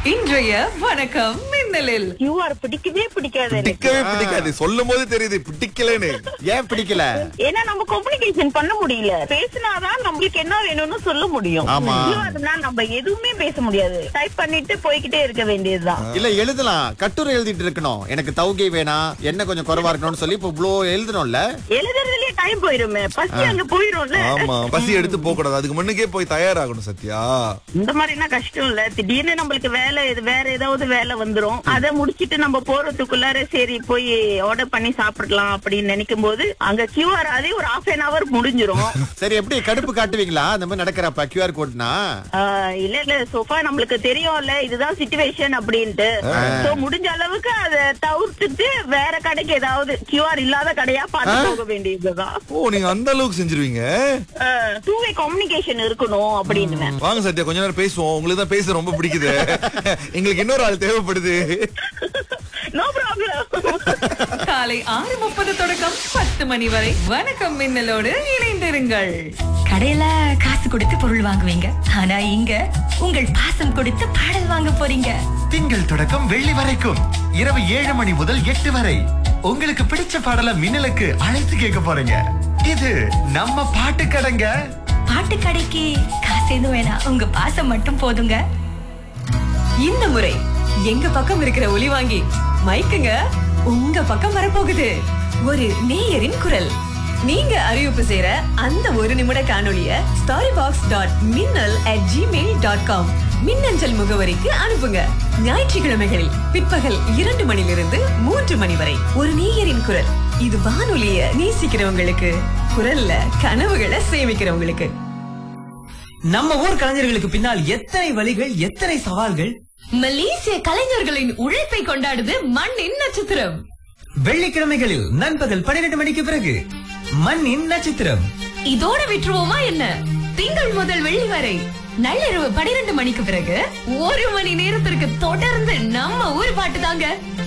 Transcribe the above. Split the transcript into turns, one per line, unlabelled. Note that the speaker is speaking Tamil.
இன்றைய வணக்கம் மின்னலில்
கியூஆர் பிடிக்கவே பிடிக்காது எனக்கு
பிடிக்கவே பிடிக்காது சொல்லும் போது தெரியுது பிடிக்கலன்னு
ஏன் பிடிக்கல
ஏன்னா நம்ம கம்யூனிகேஷன் பண்ண முடியல பேசினாதான் நம்மளுக்கு என்ன வேணும்னு சொல்ல முடியும்
ஆமா.
கியூஆர்னா நம்ம எதுவுமே பேச முடியாது டைப் பண்ணிட்டு போய்கிட்டே இருக்க வேண்டியதுதான்
இல்ல எழுதலாம் கட்டுரை எழுதிட்டு இருக்கணும் எனக்கு தௌகை வேணாம் என்ன கொஞ்சம் குறைவா இருக்கணும்னு சொல்லி இப்ப இவ்ளோ எழுதணும்ல
எழுதுறதுலயே டைம் போயிருமே பசி அங்க போயிரும்ல
ஆமா பசி எடுத்து போக கூடாது அதுக்கு முன்னுக்கே போய் தயாராகணும் சத்யா
இந்த மாதிரினா கஷ்டம் இல்ல திடீர்னு நம்மளுக்கு வேலை இது வேற ஏதாவது வேலை வந்துரும் அத முடிச்சிட்டு நம்ம போறதுக்குள்ளார சரி போய் ஆர்டர் பண்ணி சாப்பிடலாம் அப்படின்னு நினைக்கும் போது அங்க கியூஆர் அதே ஒரு ஹாஃப் அன் அவர் முடிஞ்சிரும்
சரி எப்படி கடுப்பு காட்டுவீங்களா அந்த மாதிரி நடக்கிறப்ப கியூஆர் கோட்னா
ஆஹ் இல்ல இல்ல சோஃபா நம்மளுக்கு தெரியும்ல இதுதான் சிச்சுவேஷன் அப்படின்ட்டு சோ முடிஞ்ச அளவுக்கு அத தவிர்த்துட்டு வேற கடைக்கு ஏதாவது கியூஆர் இல்லாத கடையா பார்த்து போக வேண்டியதுதான்
ஓ நீங்க அந்த அளவுக்கு செஞ்சிருவீங்க
டூ வே கம்யூனிகேஷன் இருக்கணும் அப்படின்னு
வாங்க சத்யா கொஞ்ச நேரம் பேசுவோம் உங்களுக்கு தான் பேச ரொம்ப பிடிக்குது எங்களுக்கு இன்னொரு ஆள் தேவைப்படுது
நோ ப்ராப்ளம்
காலை ஆறு முப்பது தொடக்கம் பத்து மணி வரை வணக்கம் மின்னலோடு இணைந்திருங்கள்
கடையில காசு கொடுத்து பொருள் வாங்குவீங்க ஆனா இங்க உங்கள் பாசம் கொடுத்து பாடல் வாங்க போறீங்க
திங்கள் தொடக்கம் வெள்ளி வரைக்கும் இரவு ஏழு மணி முதல் எட்டு வரை உங்களுக்கு பிடிச்ச பாடல மின்னலுக்கு அழைத்து கேட்க போறீங்க இது நம்ம பாட்டு கடைங்க
பாட்டு கடைக்கு காசு எதுவும் வேணாம் உங்க பாசம் மட்டும் போதுங்க
இந்த முறை எங்க பக்கம் இருக்கிற ஒலி வாங்கி மைக்குங்க உங்க பக்கம் வரப்போகுது ஒரு நேயரின் குரல் நீங்க அறிவிப்பு செய்யற அந்த ஒரு நிமிட காணொளிய ஸ்டாரி பாக்ஸ் டாட் மின்னல் அட் ஜிமெயில் டாட் காம் மின்னஞ்சல் முகவரிக்கு அனுப்புங்க ஞாயிற்றுக்கிழமைகளில் பிற்பகல் இரண்டு மணிலிருந்து மூன்று மணி வரை ஒரு நேயரின் குரல் இது வானொலிய நேசிக்கிறவங்களுக்கு குரல்ல கனவுகளை சேமிக்கிறவங்களுக்கு
நம்ம ஊர் கலைஞர்களுக்கு பின்னால் எத்தனை வழிகள் எத்தனை சவால்கள்
மலேசிய கலைஞர்களின் உழைப்பை கொண்டாடுது மண்ணின் நட்சத்திரம்
வெள்ளிக்கிழமைகளில் நண்பகல் பன்னிரண்டு மணிக்கு பிறகு மண்ணின் நட்சத்திரம்
இதோட விட்டுருவோமா என்ன திங்கள் முதல் வெள்ளி வரை நள்ளிரவு பனிரெண்டு மணிக்கு பிறகு ஒரு மணி நேரத்திற்கு தொடர்ந்து நம்ம ஊர் பாட்டு தாங்க